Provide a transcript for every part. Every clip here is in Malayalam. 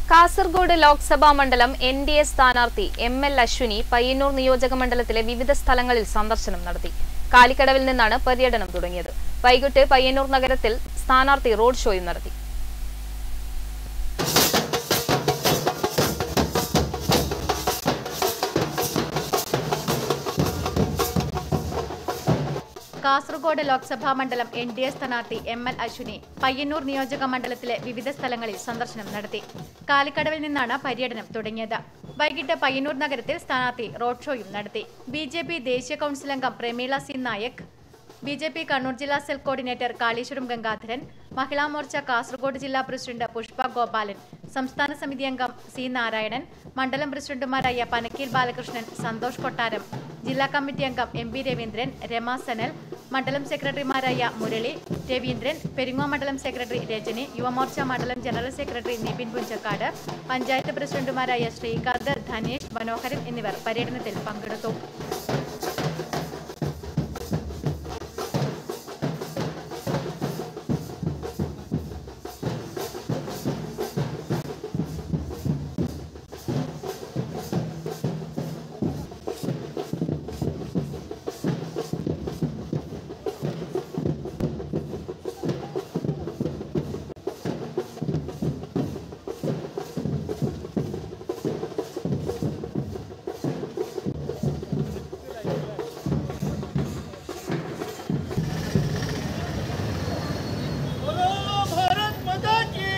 കാസർഗോഡ് ലോക്സഭാ മണ്ഡലം എൻ ഡി എ സ്ഥാനാർത്ഥി എം എൽ അശ്വിനി പയ്യന്നൂർ നിയോജക മണ്ഡലത്തിലെ വിവിധ സ്ഥലങ്ങളിൽ സന്ദർശനം നടത്തി കാലിക്കടവിൽ നിന്നാണ് പര്യടനം തുടങ്ങിയത് വൈകിട്ട് പയ്യന്നൂർ നഗരത്തിൽ സ്ഥാനാർത്ഥി റോഡ് ഷോയും നടത്തി കാസർഗോഡ് ലോക്സഭാ മണ്ഡലം എൻ ഡി എ സ്ഥാനാർത്ഥി എം എൽ അശ്വിനി പയ്യന്നൂർ നിയോജക മണ്ഡലത്തിലെ വിവിധ സ്ഥലങ്ങളിൽ സന്ദർശനം നടത്തി കാലിക്കടവിൽ നിന്നാണ് പര്യടനം തുടങ്ങിയത് വൈകിട്ട് പയ്യന്നൂർ നഗരത്തിൽ സ്ഥാനാർത്ഥി റോഡ് ഷോയും നടത്തി ബി ജെ പി ദേശീയ കൗൺസിൽ അംഗം Prameela C Nayak B J P Kannur ജില്ലാ സെൽ കോർഡിനേറ്റർ കാളീശ്വരം ഗംഗാധരൻ മഹിളാ മോർച്ച കാസർഗോഡ് ജില്ലാ പ്രസിഡന്റ് പുഷ്പ ഗോപാലൻ സംസ്ഥാന സമിതി അംഗം സി നാരായണൻ മണ്ഡലം പ്രസിഡന്റുമാരായ പനക്കീൽ ബാലകൃഷ്ണൻ സന്തോഷ് കൊട്ടാരം ജില്ലാ കമ്മിറ്റി അംഗം എം പി രവീന്ദ്രൻ രമ സനൽ മണ്ഡലം സെക്രട്ടറിമാരായ മുരളി രവീന്ദ്രൻ പെരിങ്ങോ മണ്ഡലം സെക്രട്ടറി രജനി യുവമോർച്ച മണ്ഡലം ജനറൽ സെക്രട്ടറി നിപിൻ പുഞ്ചക്കാട് പഞ്ചായത്ത് പ്രസിഡന്റുമാരായ ശ്രീകാന്ത് ധനേഷ് മനോഹരൻ എന്നിവർ പര്യടനത്തിൽ പങ്കെടുത്തു बोलो भारत माता की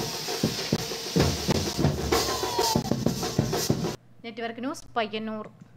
നെറ്റ്വർക്ക് ന്യൂസ് പയ്യന്നൂർ